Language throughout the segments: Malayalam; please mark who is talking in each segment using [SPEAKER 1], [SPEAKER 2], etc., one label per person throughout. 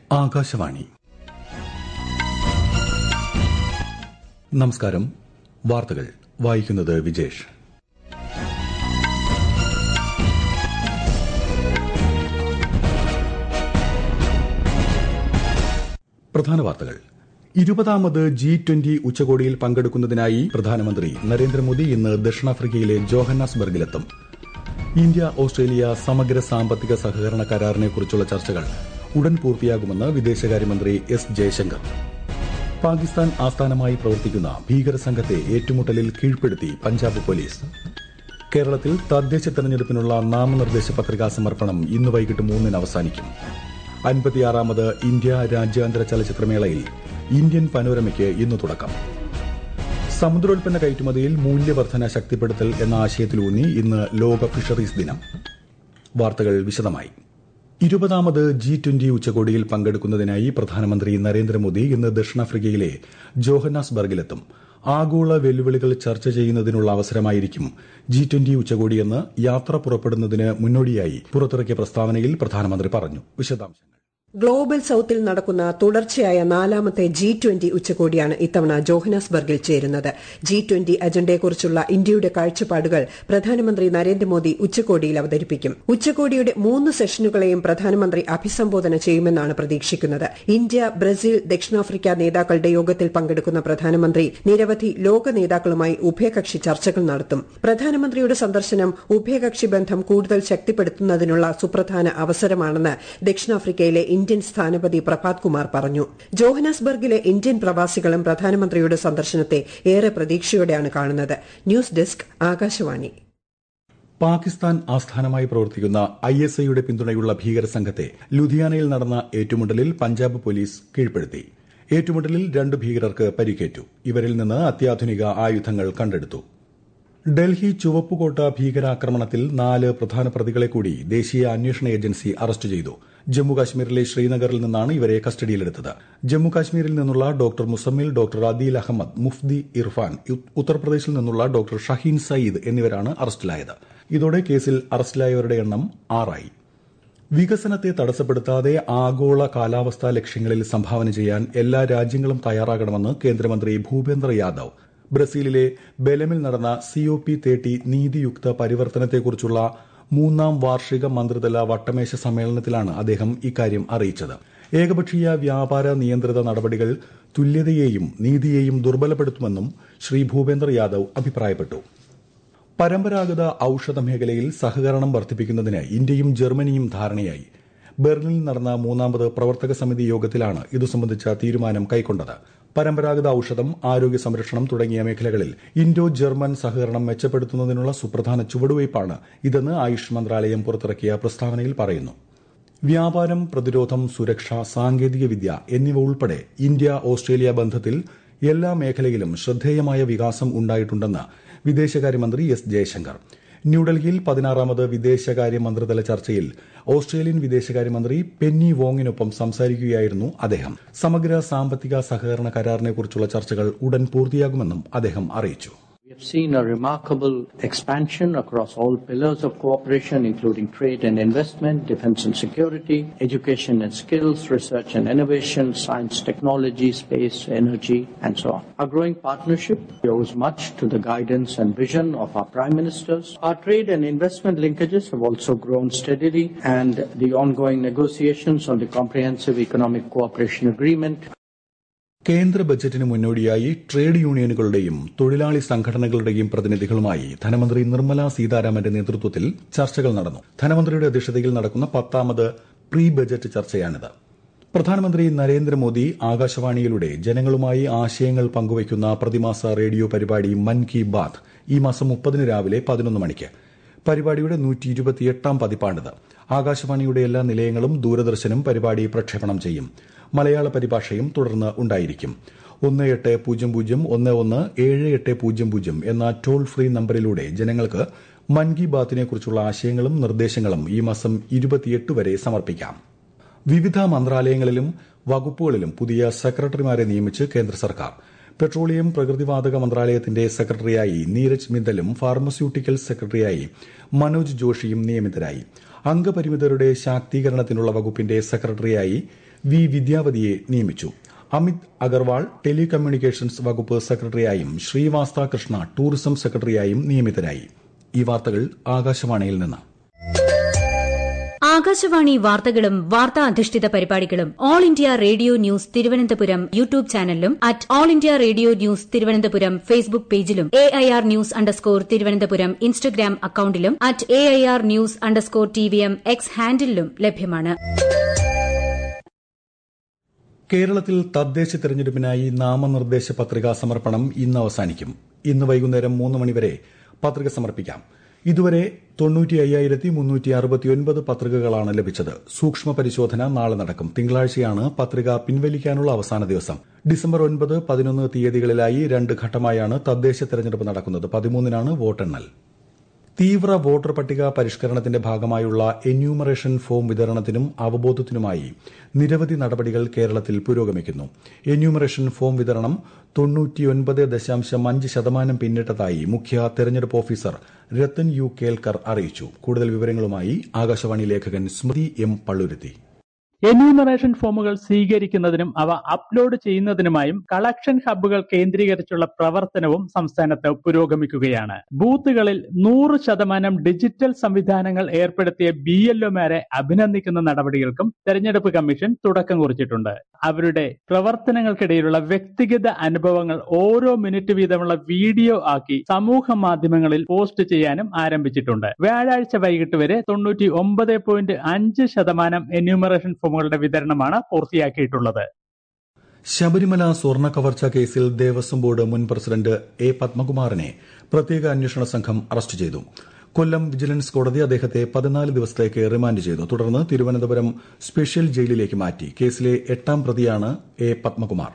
[SPEAKER 1] ആകാശവാണി നമസ്കാരം വാർത്തകൾ വായിക്കുന്നത് വിജേഷ് പ്രധാന വാർത്തകൾ ഇരുപതാമത് ജി ട്വന്റി ഉച്ചകോടിയിൽ പങ്കെടുക്കുന്നതിനായി പ്രധാനമന്ത്രി നരേന്ദ്രമോദി ഇന്ന് ദക്ഷിണാഫ്രിക്കയിലെ ജോഹന്നാസ്ബർഗിലെത്തും ഇന്ത്യ ഓസ്ട്രേലിയ സമഗ്ര സാമ്പത്തിക സഹകരണ കരാറിനെക്കുറിച്ചുള്ള ചർച്ചകൾ ഉടൻ പൂർത്തിയാകുമെന്ന് വിദേശകാര്യമന്ത്രി എസ് ജയശങ്കർ പാകിസ്ഥാൻ ആസ്ഥാനമായി പ്രവർത്തിക്കുന്ന ഭീകര സംഘത്തെ ഏറ്റുമുട്ടലിൽ കീഴ്പ്പെടുത്തി പഞ്ചാബ് പോലീസ് കേരളത്തിൽ തദ്ദേശ തെരഞ്ഞെടുപ്പിനുള്ള നാമനിർദ്ദേശ പത്രികാ സമർപ്പണം ഇന്ന് വൈകിട്ട് മൂന്നിന് അവസാനിക്കും അൻപത്തിയാറാമത് ഇന്ത്യ രാജ്യാന്തര ചലച്ചിത്രമേളയിൽ ഇന്ത്യൻ പനോരമയ്ക്ക് ഇന്ന് തുടക്കം സമുദ്രോൽപ്പന്ന കയറ്റുമതിയിൽ മൂല്യവർധന ശക്തിപ്പെടുത്തൽ എന്ന ആശയത്തിലൂന്നി ഇന്ന് ലോക ഫിഷറീസ് ദിനം വാർത്തകൾ വിശദമായി ഇരുപതാമത് ജി ട്വന്റി ഉച്ചകോടിയിൽ പങ്കെടുക്കുന്നതിനായി പ്രധാനമന്ത്രി നരേന്ദ്രമോദി ഇന്ന് ദക്ഷിണാഫ്രിക്കയിലെ ജോഹന്നാസ്ബർഗിലെത്തും ആഗോള വെല്ലുവിളികൾ ചർച്ച ചെയ്യുന്നതിനുള്ള അവസരമായിരിക്കും ജി ട്വന്റി ഉച്ചകോടിയെന്ന് യാത്ര പുറപ്പെടുന്നതിന് മുന്നോടിയായി പുറത്തിറക്കിയ പ്രസ്താവനയിൽ പ്രധാനമന്ത്രി പറഞ്ഞു വിശദാംശങ്ങൾ
[SPEAKER 2] ഗ്ലോബൽ സൌത്തിൽ നടക്കുന്ന തുടർച്ചയായ നാലാമത്തെ ജി ട്വന്റി ഉച്ചകോടിയാണ് ഇത്തവണ ജോഹനാസ്ബർഗിൽ ചേരുന്നത് ജി ട്വന്റി അജണ്ടയെക്കുറിച്ചുള്ള ഇന്ത്യയുടെ കാഴ്ചപ്പാടുകൾ പ്രധാനമന്ത്രി നരേന്ദ്രമോദി ഉച്ചകോടിയിൽ അവതരിപ്പിക്കും ഉച്ചകോടിയുടെ മൂന്ന് സെഷനുകളെയും പ്രധാനമന്ത്രി അഭിസംബോധന ചെയ്യുമെന്നാണ് പ്രതീക്ഷിക്കുന്നത് ഇന്ത്യ ബ്രസീൽ ദക്ഷിണാഫ്രിക്ക നേതാക്കളുടെ യോഗത്തിൽ പങ്കെടുക്കുന്ന പ്രധാനമന്ത്രി നിരവധി ലോക നേതാക്കളുമായി ഉഭയകക്ഷി ചർച്ചകൾ നടത്തും പ്രധാനമന്ത്രിയുടെ സന്ദർശനം ഉഭയകക്ഷി ബന്ധം കൂടുതൽ ശക്തിപ്പെടുത്തുന്നതിനുള്ള സുപ്രധാന അവസരമാണെന്ന് ദക്ഷിണാഫ്രിക്കയിലെ ഇന്ത്യൻ സ്ഥാനപതി പ്രഭാത് കുമാർ പറഞ്ഞു ജോഹനാസ്ബർഗിലെ ഇന്ത്യൻ പ്രവാസികളും പ്രധാനമന്ത്രിയുടെ സന്ദർശനത്തെ ഏറെ പ്രതീക്ഷയോടെയാണ് കാണുന്നത് ന്യൂസ് ഡെസ്ക് ആകാശവാണി
[SPEAKER 1] പാകിസ്ഥാൻ ആസ്ഥാനമായി പ്രവർത്തിക്കുന്ന ഐ എസ് ഐയുടെ പിന്തുണയുള്ള ഭീകര സംഘത്തെ ലുധിയാനയിൽ നടന്ന ഏറ്റുമുട്ടലിൽ പഞ്ചാബ് പോലീസ് കീഴ്പ്പെടുത്തി ഏറ്റുമുട്ടലിൽ രണ്ട് ഭീകരർക്ക് പരിക്കേറ്റു ഇവരിൽ നിന്ന് അത്യാധുനിക ആയുധങ്ങൾ കണ്ടെടുത്തു ഡൽഹി ചുവപ്പുകോട്ട ഭീകരാക്രമണത്തിൽ നാല് പ്രധാന പ്രതികളെ കൂടി ദേശീയ അന്വേഷണ ഏജൻസി അറസ്റ്റ് ചെയ്തു ജമ്മുകാശ്മീരിലെ ശ്രീനഗറിൽ നിന്നാണ് ഇവരെ കസ്റ്റഡിയിലെടുത്തത് ജമ്മുകാശ്മീരിൽ നിന്നുള്ള ഡോക്ടർ മുസമ്മിൽ ഡോക്ടർ അദീൽ അഹമ്മദ് മുഫ്തി ഇർഫാൻ ഉത്തർപ്രദേശിൽ നിന്നുള്ള ഡോക്ടർ ഷഹീൻ സയ്യിദ് എന്നിവരാണ് അറസ്റ്റിലായത് ഇതോടെ കേസിൽ അറസ്റ്റിലായവരുടെ എണ്ണം ആറായി വികസനത്തെ തടസ്സപ്പെടുത്താതെ ആഗോള കാലാവസ്ഥാ ലക്ഷ്യങ്ങളിൽ സംഭാവന ചെയ്യാൻ എല്ലാ രാജ്യങ്ങളും തയ്യാറാകണമെന്ന് കേന്ദ്രമന്ത്രി ഭൂപേന്ദ്ര യാദവ് ബ്രസീലിലെ ബെലമിൽ നടന്ന സിഒപി തേട്ടി നീതിയുക്ത പരിവർത്തനത്തെക്കുറിച്ചുള്ള മൂന്നാം വാർഷിക മന്ത്രിതല വട്ടമേശ സമ്മേളനത്തിലാണ് അദ്ദേഹം ഇക്കാര്യം അറിയിച്ചത് ഏകപക്ഷീയ വ്യാപാര നിയന്ത്രിത നടപടികൾ തുല്യതയെയും നീതിയെയും ദുർബലപ്പെടുത്തുമെന്നും ശ്രീ ഭൂപേന്ദ്ര യാദവ് അഭിപ്രായപ്പെട്ടു പരമ്പരാഗത ഔഷധ മേഖലയിൽ സഹകരണം വർദ്ധിപ്പിക്കുന്നതിന് ഇന്ത്യയും ജർമ്മനിയും ധാരണയായി ബെർലിനിൽ നടന്ന മൂന്നാമത് പ്രവർത്തക സമിതി യോഗത്തിലാണ് ഇതു സംബന്ധിച്ച തീരുമാനം കൈക്കൊണ്ടത് പരമ്പരാഗത ഔഷധം ആരോഗ്യ സംരക്ഷണം തുടങ്ങിയ മേഖലകളിൽ ഇൻഡോ ജർമ്മൻ സഹകരണം മെച്ചപ്പെടുത്തുന്നതിനുള്ള സുപ്രധാന ചുവടുവയ്പ്പാണ് ഇതെന്ന് ആയുഷ് മന്ത്രാലയം പുറത്തിറക്കിയ പ്രസ്താവനയിൽ പറയുന്നു വ്യാപാരം പ്രതിരോധം സുരക്ഷ സാങ്കേതികവിദ്യ എന്നിവ ഉൾപ്പെടെ ഇന്ത്യ ഓസ്ട്രേലിയ ബന്ധത്തിൽ എല്ലാ മേഖലയിലും ശ്രദ്ധേയമായ വികാസം ഉണ്ടായിട്ടുണ്ടെന്ന് വിദേശകാര്യമന്ത്രി എസ് ജയശങ്കർ ന്യൂഡൽഹിയിൽ പതിനാറാമത് വിദേശകാര്യ മന്ത്രിതല ചർച്ചയിൽ ഓസ്ട്രേലിയൻ വിദേശകാര്യമന്ത്രി പെന്നി വോങ്ങിനൊപ്പം സംസാരിക്കുകയായിരുന്നു അദ്ദേഹം സമഗ്ര സാമ്പത്തിക സഹകരണ കരാറിനെക്കുറിച്ചുള്ള ചർച്ചകൾ ഉടൻ പൂർത്തിയാകുമെന്നും അദ്ദേഹം അറിയിച്ചു
[SPEAKER 3] We have seen a remarkable expansion across all pillars of cooperation, including trade and investment, defense and security, education and skills, research and innovation, science, technology, space, energy, and so on. Our growing partnership owes much to the guidance and vision of our prime ministers. Our trade and investment linkages have also grown steadily, and the ongoing negotiations on the Comprehensive Economic Cooperation Agreement
[SPEAKER 1] കേന്ദ്ര ബജറ്റിന് മുന്നോടിയായി ട്രേഡ് യൂണിയനുകളുടെയും തൊഴിലാളി സംഘടനകളുടെയും പ്രതിനിധികളുമായി ധനമന്ത്രി നിർമ്മല സീതാരാമന്റെ നേതൃത്വത്തിൽ ചർച്ചകൾ നടന്നു ധനമന്ത്രിയുടെ അധ്യക്ഷതയിൽ നടക്കുന്ന പത്താമത് പ്രീ ബജറ്റ് ചർച്ചയാണിത് പ്രധാനമന്ത്രി നരേന്ദ്രമോദി ആകാശവാണിയിലൂടെ ജനങ്ങളുമായി ആശയങ്ങൾ പങ്കുവയ്ക്കുന്ന പ്രതിമാസ റേഡിയോ പരിപാടി മൻ കി ബാത്ത് ഈ മാസം മുപ്പതിന് രാവിലെ പതിനൊന്ന് മണിക്ക് പരിപാടിയുടെ നൂറ്റി ഇരുപത്തിയെട്ടാം പതിപ്പാണിത് ആകാശവാണിയുടെ എല്ലാ നിലയങ്ങളും ദൂരദർശനും പരിപാടി പ്രക്ഷേപണം ചെയ്യും മലയാള പരിഭാഷയും തുടർന്ന് ഉണ്ടായിരിക്കും ഒന്ന് എട്ട് പൂജ്യം പൂജ്യം ഒന്ന് ഒന്ന് ഏഴ് എട്ട് പൂജ്യം പൂജ്യം എന്ന ടോൾ ഫ്രീ നമ്പറിലൂടെ ജനങ്ങൾക്ക് മൻ കി ബാത്തിനെക്കുറിച്ചുള്ള ആശയങ്ങളും നിർദ്ദേശങ്ങളും ഈ മാസം ഇരുപത്തിയെട്ട് വരെ സമർപ്പിക്കാം വിവിധ മന്ത്രാലയങ്ങളിലും വകുപ്പുകളിലും പുതിയ സെക്രട്ടറിമാരെ നിയമിച്ച് കേന്ദ്ര സർക്കാർ പെട്രോളിയം പ്രകൃതിവാതക മന്ത്രാലയത്തിന്റെ സെക്രട്ടറിയായി നീരജ് മിത്തലും ഫാർമസ്യൂട്ടിക്കൽ സെക്രട്ടറിയായി മനോജ് ജോഷിയും നിയമിതരായി അംഗപരിമിതരുടെ ശാക്തീകരണത്തിനുള്ള വകുപ്പിന്റെ സെക്രട്ടറിയായി വി വിദ്യാവതിയെ നിയമിച്ചു അമിത് അഗർവാൾ ടെലികമ്മ്യൂണിക്കേഷൻസ് വകുപ്പ് സെക്രട്ടറിയായും ശ്രീവാസ്ത കൃഷ്ണ ടൂറിസം സെക്രട്ടറിയായും നിയമിതരായി ഈ വാർത്തകൾ ആകാശവാണിയിൽ നിന്ന്
[SPEAKER 4] ആകാശവാണി വാർത്തകളും വാർത്താ അധിഷ്ഠിത പരിപാടികളും all India radio news Thiruvananthapuram YouTube ചാനലിലും at all India radio news Thiruvananthapuram Facebook പേജിലും A I R news underscore Thiruvananthapuram Instagram അക്കൌണ്ടിലും at A I R news underscore T V M X ഹാൻഡിലും ലഭ്യമാണ്
[SPEAKER 1] കേരളത്തിൽ തദ്ദേശ തെരഞ്ഞെടുപ്പിനായി നാമനിർദ്ദേശ പത്രികാ സമർപ്പണം ഇന്ന് അവസാനിക്കും ഇന്ന് വൈകുന്നേരം മൂന്ന് മണിവരെ പത്രിക സമർപ്പിക്കാം ഇതുവരെ തൊണ്ണൂറ്റി അയ്യായിരത്തി മുന്നൂറ്റി അറുപത്തിയൊൻപത് പത്രികകളാണ് ലഭിച്ചത് സൂക്ഷ്മ പരിശോധന നാളെ നടക്കും തിങ്കളാഴ്ചയാണ് പത്രിക പിൻവലിക്കാനുള്ള അവസാന ദിവസം ഡിസംബർ ഒൻപത് പതിനൊന്ന് തീയതികളിലായി രണ്ട് ഘട്ടമായാണ് തദ്ദേശ തെരഞ്ഞെടുപ്പ് നടക്കുന്നത് പതിമൂന്നിനാണ് വോട്ടെണ്ണൽ തീവ്ര വോട്ടർ പട്ടിക പരിഷ്കരണത്തിന്റെ ഭാഗമായുള്ള എന്യൂമറേഷൻ ഫോം വിതരണത്തിനും അവബോധത്തിനുമായി നിരവധി നടപടികൾ കേരളത്തിൽ പുരോഗമിക്കുന്നു എന്യൂമറേഷൻ ഫോം വിതരണം തൊണ്ണൂറ്റിയൊൻപത് ദശാംശം അഞ്ച് ശതമാനം പിന്നിട്ടതായി മുഖ്യ തെരഞ്ഞെടുപ്പ് ഓഫീസർ രത്തൻ യു കേൽക്കർ അറിയിച്ചു കൂടുതൽ വിവരങ്ങളുമായി ആകാശവാണി ലേഖകൻ സ്മൃതി എം പള്ളുരുത്തി
[SPEAKER 5] എന്യൂമറേഷൻ ഫോമുകൾ സ്വീകരിക്കുന്നതിനും അവ അപ്ലോഡ് ചെയ്യുന്നതിനുമായും കളക്ഷൻ ഹബ്ബുകൾ കേന്ദ്രീകരിച്ചുള്ള പ്രവർത്തനവും സംസ്ഥാനത്ത് പുരോഗമിക്കുകയാണ് ബൂത്തുകളിൽ നൂറ് ശതമാനം ഡിജിറ്റൽ സംവിധാനങ്ങൾ ഏർപ്പെടുത്തിയ ബി എൽഒമാരെ അഭിനന്ദിക്കുന്ന നടപടികൾക്കും തെരഞ്ഞെടുപ്പ് കമ്മീഷൻ തുടക്കം കുറിച്ചിട്ടുണ്ട് അവരുടെ പ്രവർത്തനങ്ങൾക്കിടയിലുള്ള വ്യക്തിഗത അനുഭവങ്ങൾ ഓരോ മിനിറ്റ് വീതമുള്ള വീഡിയോ ആക്കി സമൂഹ മാധ്യമങ്ങളിൽ പോസ്റ്റ് ചെയ്യാനും ആരംഭിച്ചിട്ടുണ്ട് വ്യാഴാഴ്ച വൈകിട്ട് വരെ തൊണ്ണൂറ്റി ഒമ്പത് പോയിന്റ് അഞ്ച് ശതമാനം എന്യൂമറേഷൻ ഫോമുകളുടെ വിതരണമാണ് പൂർത്തിയാക്കിയിട്ടുള്ളത്
[SPEAKER 1] ശബരിമല സ്വർണ്ണ കവർച്ച കേസിൽ ദേവസ്വം ബോർഡ് മുൻ പ്രസിഡന്റ് എ പത്മകുമാറിനെ പ്രത്യേക അന്വേഷണ സംഘം അറസ്റ്റ് ചെയ്തു കൊല്ലം വിജിലൻസ് കോടതി അദ്ദേഹത്തെ പതിനാല് ദിവസത്തേക്ക് റിമാൻഡ് ചെയ്തു തുടർന്ന് തിരുവനന്തപുരം സ്പെഷ്യൽ ജയിലിലേക്ക് മാറ്റി കേസിലെ എട്ടാം പ്രതിയാണ് എ പത്മകുമാർ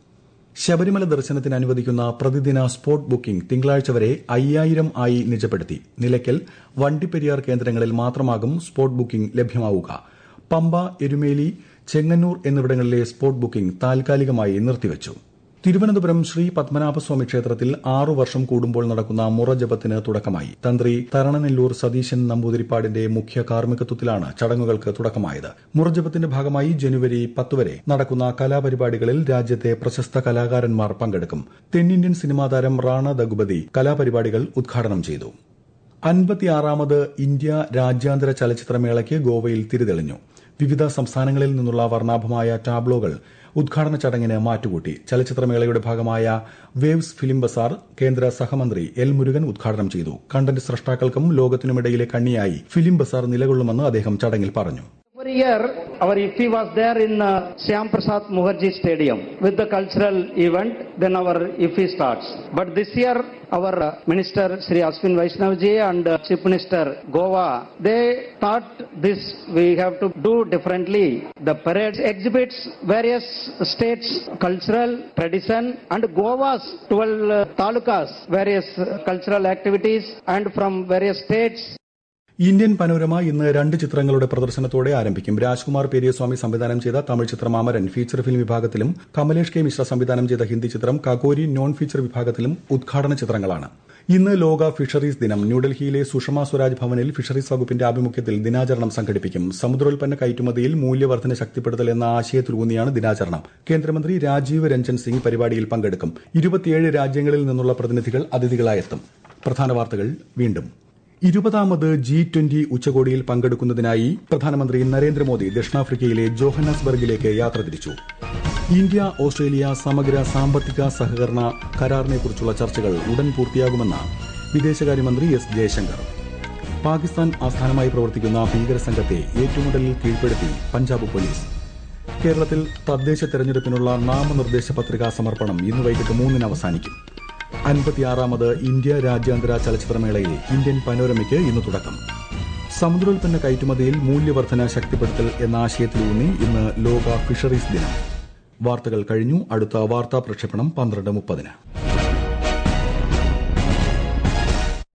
[SPEAKER 1] ശബരിമല ദർശനത്തിന് അനുവദിക്കുന്ന പ്രതിദിന സ്പോട്ട് ബുക്കിംഗ് തിങ്കളാഴ്ച വരെ അയ്യായിരം ആയി നിജപ്പെടുത്തി നിലയ്ക്കൽ വണ്ടിപ്പെരിയാർ കേന്ദ്രങ്ങളിൽ മാത്രമാകും സ്പോട്ട് ബുക്കിംഗ് ലഭ്യമാവുക പമ്പ എരുമേലി ചെങ്ങന്നൂർ എന്നിവിടങ്ങളിലെ സ്പോട്ട് ബുക്കിംഗ് താൽക്കാലികമായി നിർത്തിവച്ചു തിരുവനന്തപുരം ശ്രീ പത്മനാഭസ്വാമി ക്ഷേത്രത്തിൽ ആറു വർഷം കൂടുമ്പോൾ നടക്കുന്ന മുറജപത്തിന് തുടക്കമായി തന്ത്രി തരണനെല്ലൂർ സതീശൻ നമ്പൂതിരിപ്പാടിന്റെ മുഖ്യ കാർമ്മികത്വത്തിലാണ് ചടങ്ങുകൾക്ക് തുടക്കമായത് മുറജപത്തിന്റെ ഭാഗമായി ജനുവരി പത്ത് വരെ നടക്കുന്ന കലാപരിപാടികളിൽ രാജ്യത്തെ പ്രശസ്ത കലാകാരന്മാർ പങ്കെടുക്കും തെന്നിന്ത്യൻ സിനിമാ താരം റാണ ദഗുപതി കലാപരിപാടികൾ ഉദ്ഘാടനം ചെയ്തു അൻപത്തിയാറാമത് ഇന്ത്യ രാജ്യാന്തര ചലച്ചിത്രമേളയ്ക്ക് ഗോവയിൽ തിരിതെളിഞ്ഞു വിവിധ സംസ്ഥാനങ്ങളിൽ നിന്നുള്ള വർണ്ണാഭമായ ടാബ്ലോകൾ ഉദ്ഘാടന ചടങ്ങിന് മാറ്റുകൂട്ടി ചലച്ചിത്രമേളയുടെ ഭാഗമായ വേവ്സ് ഫിലിം ബസാർ കേന്ദ്ര സഹമന്ത്രി എൽ മുരുകൻ ഉദ്ഘാടനം ചെയ്തു കണ്ടന്റ് സൃഷ്ടാക്കൾക്കും ലോകത്തിനുമിടയിലെ കണ്ണിയായി ഫിലിം ബസാർ നിലകൊള്ളുമെന്ന് അദ്ദേഹം ചടങ്ങിൽ പറഞ്ഞു
[SPEAKER 6] Every year, our IFFI was there in uh, Shyam Prasad Mukherjee Stadium with the cultural event. Then our IFFI starts. But this year, our uh, Minister Sri Aswin Vaishnavji and uh, Chief Minister Goa, they thought this we have to do differently. The parade exhibits various states' cultural tradition and Goa's 12 uh, talukas, various uh, cultural activities and from various states.
[SPEAKER 1] Indian panorama ഇന്ന് രണ്ട് ചിത്രങ്ങളുടെ പ്രദർശനത്തോടെ ആരംഭിക്കും രാജ്കുമാർ പെരിയസ്വാമി സംവിധാനം ചെയ്ത തമിഴ് ചിത്രം അമരൻ ഫീച്ചർ ഫിലിം വിഭാഗത്തിലും കമലേഷ് കെ മിശ്ര സംവിധാനം ചെയ്ത ഹിന്ദി ചിത്രം കകോരി നോൺ ഫീച്ചർ വിഭാഗത്തിലും ഉദ്ഘാടന ചിത്രങ്ങളാണ് ഇന്ന് ലോക ഫിഷറീസ് ദിനം ന്യൂഡൽഹിയിലെ സുഷമ സ്വരാജ് ഭവനിൽ ഫിഷറീസ് വകുപ്പിന്റെ ആഭിമുഖ്യത്തിൽ ദിനാചരണം സംഘടിപ്പിക്കും സമുദ്രോൽപ്പന്ന കയറ്റുമതിയിൽ മൂല്യവർദ്ധന ശക്തിപ്പെടുത്തൽ എന്ന ആശയത്തിലൂന്നിയാണ് ദിനാചരണം കേന്ദ്രമന്ത്രി രാജീവ് രഞ്ജൻ സിംഗ് പരിപാടിയിൽ പങ്കെടുക്കും ഇരുപത്തിയേഴ് രാജ്യങ്ങളിൽ നിന്നുള്ള പ്രതിനിധികൾ അതിഥികളായെത്തും പ്രധാന വാർത്തകൾ വീണ്ടും ഇരുപതാമത് ജി ട്വന്റി ഉച്ചകോടിയിൽ പങ്കെടുക്കുന്നതിനായി പ്രധാനമന്ത്രി നരേന്ദ്രമോദി ദക്ഷിണാഫ്രിക്കയിലെ ജോഹന്നാസ്ബർഗിലേക്ക് യാത്ര തിരിച്ചു ഇന്ത്യ ഓസ്ട്രേലിയ സമഗ്ര സാമ്പത്തിക സഹകരണ കരാറിനെക്കുറിച്ചുള്ള ചർച്ചകൾ ഉടൻ പൂർത്തിയാകുമെന്ന് വിദേശകാര്യമന്ത്രി എസ് ജയശങ്കർ പാകിസ്ഥാൻ ആസ്ഥാനമായി പ്രവർത്തിക്കുന്ന ഭീകര സംഘത്തെ ഏറ്റുമുട്ടലിൽ കീഴ്പ്പെടുത്തി പഞ്ചാബ് പോലീസ് കേരളത്തിൽ തദ്ദേശ തെരഞ്ഞെടുപ്പിനുള്ള നാമനിർദ്ദേശ പത്രികാ സമർപ്പണം ഇന്ന് വൈകിട്ട് മൂന്നിന് അവസാനിക്കും അൻപത്തിയാറാമത് ഇന്ത്യ രാജ്യാന്തര ചലച്ചിത്രമേളയിൽ ഇന്ത്യൻ പനോരമയ്ക്ക് ഇന്ന് തുടക്കം സമുദ്രോൽപ്പന്ന കയറ്റുമതിയിൽ മൂല്യവർദ്ധന ശക്തിപ്പെടുത്തൽ എന്ന ആശയത്തിലൂന്നി ഇന്ന് ലോക ഫിഷറീസ് ദിനം വാർത്തകൾ കഴിഞ്ഞു അടുത്ത വാർത്താ പ്രക്ഷേപണം പന്ത്രണ്ട് മുപ്പതിന്